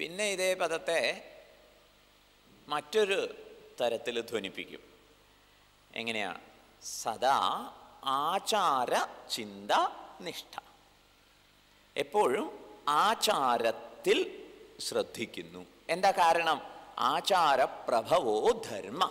പിന്നെ ഇതേ പദത്തെ മറ്റൊരു തരത്തിൽ ധ്വനിപ്പിക്കും എങ്ങനെയാ സദാ ആചാര ചിന്ത നിഷ്ഠ എപ്പോഴും ആചാരത്തിൽ ശ്രദ്ധിക്കുന്നു എന്താ കാരണം ആചാരപ്രഭവോ ധർമ്മ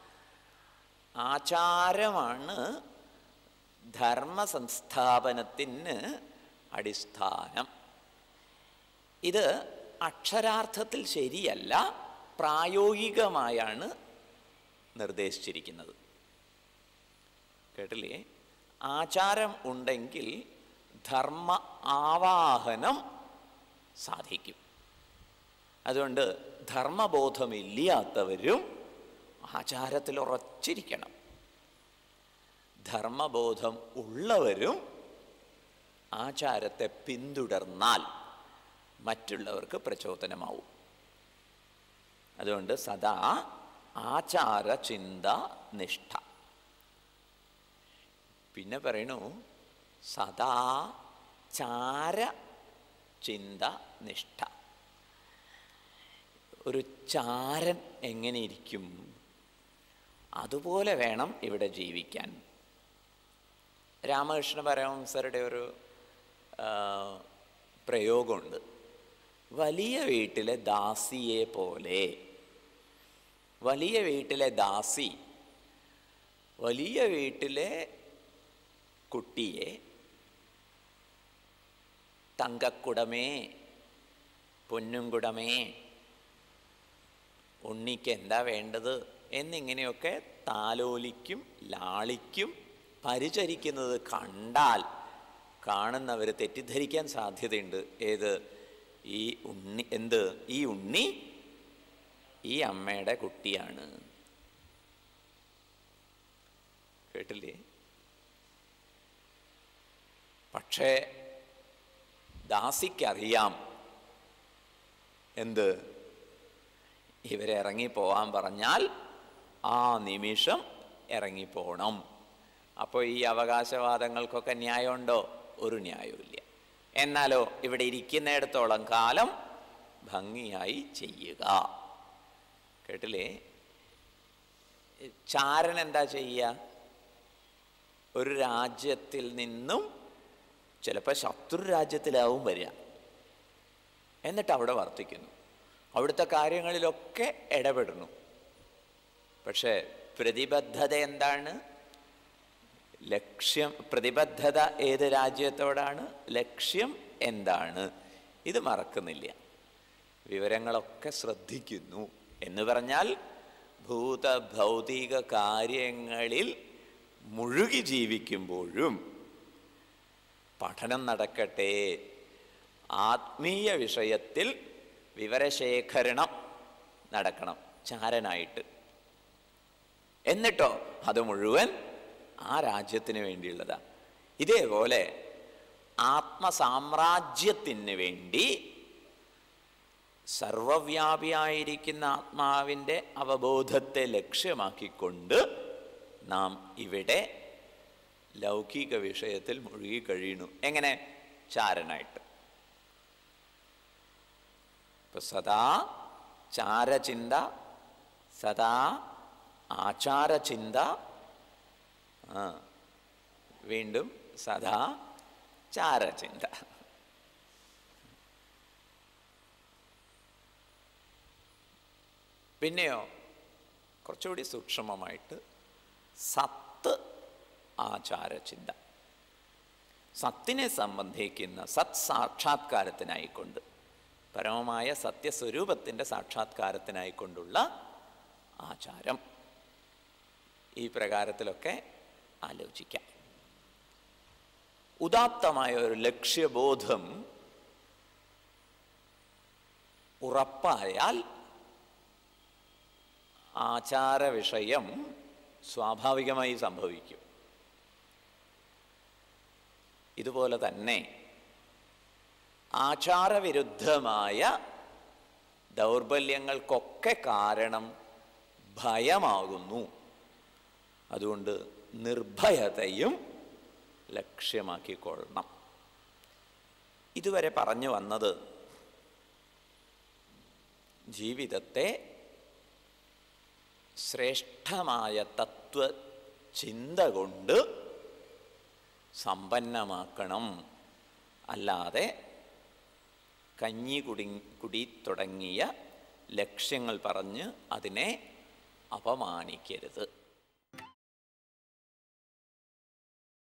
ആചാരമാണ് ധർമ്മ സംസ്ഥാപനത്തിന് അടിസ്ഥാനം ഇത് അക്ഷരാർത്ഥത്തിൽ ശരിയല്ല പ്രായോഗികമായാണ് നിർദ്ദേശിച്ചിരിക്കുന്നത് കേട്ടില്ലേ ആചാരം ഉണ്ടെങ്കിൽ ധർമ്മ ആവാഹനം സാധിക്കും അതുകൊണ്ട് ധർമ്മബോധമില്ലാത്തവരും ആചാരത്തിൽ ഉറച്ചിരിക്കണം ധർമ്മബോധം ഉള്ളവരും ആചാരത്തെ പിന്തുടർന്നാൽ മറ്റുള്ളവർക്ക് പ്രചോദനമാവും അതുകൊണ്ട് സദാ ആചാര ചിന്ത നിഷ്ഠ പിന്നെ പറയണു സദാ ചാര ചിന്ത നിഷ്ഠ ഒരു ചാരൻ എങ്ങനെ ഇരിക്കും അതുപോലെ വേണം ഇവിടെ ജീവിക്കാൻ രാമകൃഷ്ണ പരമഹംസരുടെ ഒരു ആ, പ്രയോഗമുണ്ട് വലിയ വീട്ടിലെ ദാസിയെ പോലെ വലിയ വീട്ടിലെ ദാസി വലിയ വീട്ടിലെ കുട്ടിയെ തങ്കക്കുടമേ പൊന്നുംകുടമേ ഉണ്ണിക്ക് എന്താ വേണ്ടത് എന്നിങ്ങനെയൊക്കെ താലോലിക്കും ലാളിക്കും പരിചരിക്കുന്നത് കണ്ടാൽ കാണുന്നവർ തെറ്റിദ്ധരിക്കാൻ സാധ്യതയുണ്ട് ഏത് ഈ ഉണ്ണി എന്ത് ഈ ഉണ്ണി ഈ അമ്മയുടെ കുട്ടിയാണ് കേട്ടില്ലേ പക്ഷേ ദാസിക്കറിയാം എന്ത് ഇവരെ ഇറങ്ങിപ്പോവാൻ പറഞ്ഞാൽ ആ നിമിഷം ഇറങ്ങിപ്പോണം അപ്പോൾ ഈ അവകാശവാദങ്ങൾക്കൊക്കെ ന്യായമുണ്ടോ ഒരു ന്യായവുമില്ല എന്നാലോ ഇവിടെ ഇരിക്കുന്നിടത്തോളം കാലം ഭംഗിയായി ചെയ്യുക കേട്ടില്ലേ ചാരൻ എന്താ ചെയ്യുക ഒരു രാജ്യത്തിൽ നിന്നും ചിലപ്പോൾ ശത്രു രാജ്യത്തിലാവും വരിക എന്നിട്ട് അവിടെ വർത്തിക്കുന്നു അവിടുത്തെ കാര്യങ്ങളിലൊക്കെ ഇടപെടുന്നു പക്ഷേ പ്രതിബദ്ധത എന്താണ് ലക്ഷ്യം പ്രതിബദ്ധത ഏത് രാജ്യത്തോടാണ് ലക്ഷ്യം എന്താണ് ഇത് മറക്കുന്നില്ല വിവരങ്ങളൊക്കെ ശ്രദ്ധിക്കുന്നു എന്ന് പറഞ്ഞാൽ ഭൂത ഭൗതിക കാര്യങ്ങളിൽ മുഴുകി ജീവിക്കുമ്പോഴും പഠനം നടക്കട്ടെ ആത്മീയ വിഷയത്തിൽ വിവരശേഖരണം നടക്കണം ചാരനായിട്ട് എന്നിട്ടോ അത് മുഴുവൻ ആ രാജ്യത്തിന് വേണ്ടിയുള്ളതാ ഇതേപോലെ ആത്മസാമ്രാജ്യത്തിന് വേണ്ടി സർവവ്യാപിയായിരിക്കുന്ന ആത്മാവിൻ്റെ അവബോധത്തെ ലക്ഷ്യമാക്കിക്കൊണ്ട് നാം ഇവിടെ ലൗകിക വിഷയത്തിൽ മുഴുകി കഴിയുന്നു എങ്ങനെ ചാരനായിട്ട് ഇപ്പൊ സദാ ചാരചിന്ത സദാ ആചാരചിന്ത ആ വീണ്ടും സദാ ചാരചിന്ത പിന്നെയോ കുറച്ചുകൂടി സൂക്ഷ്മമായിട്ട് സത്ത് ആചാരചിന്ത സത്തിനെ സംബന്ധിക്കുന്ന സത് സാക്ഷാത്കാരത്തിനായിക്കൊണ്ട് പരമമായ സത്യസ്വരൂപത്തിൻ്റെ സാക്ഷാത്കാരത്തിനായിക്കൊണ്ടുള്ള ആചാരം ഈ പ്രകാരത്തിലൊക്കെ ആലോചിക്കാം ഉദാത്തമായ ഒരു ലക്ഷ്യബോധം ഉറപ്പായാൽ ആചാര വിഷയം സ്വാഭാവികമായി സംഭവിക്കും ഇതുപോലെ തന്നെ ആചാരവിരുദ്ധമായ ദൗർബല്യങ്ങൾക്കൊക്കെ കാരണം ഭയമാകുന്നു അതുകൊണ്ട് നിർഭയതയും ലക്ഷ്യമാക്കിക്കൊള്ളണം ഇതുവരെ പറഞ്ഞു വന്നത് ജീവിതത്തെ ശ്രേഷ്ഠമായ തത്വ ചിന്ത കൊണ്ട് സമ്പന്നമാക്കണം അല്ലാതെ കഞ്ഞി കുടി കുടി തുടങ്ങിയ ലക്ഷ്യങ്ങൾ പറഞ്ഞ് അതിനെ അപമാനിക്കരുത്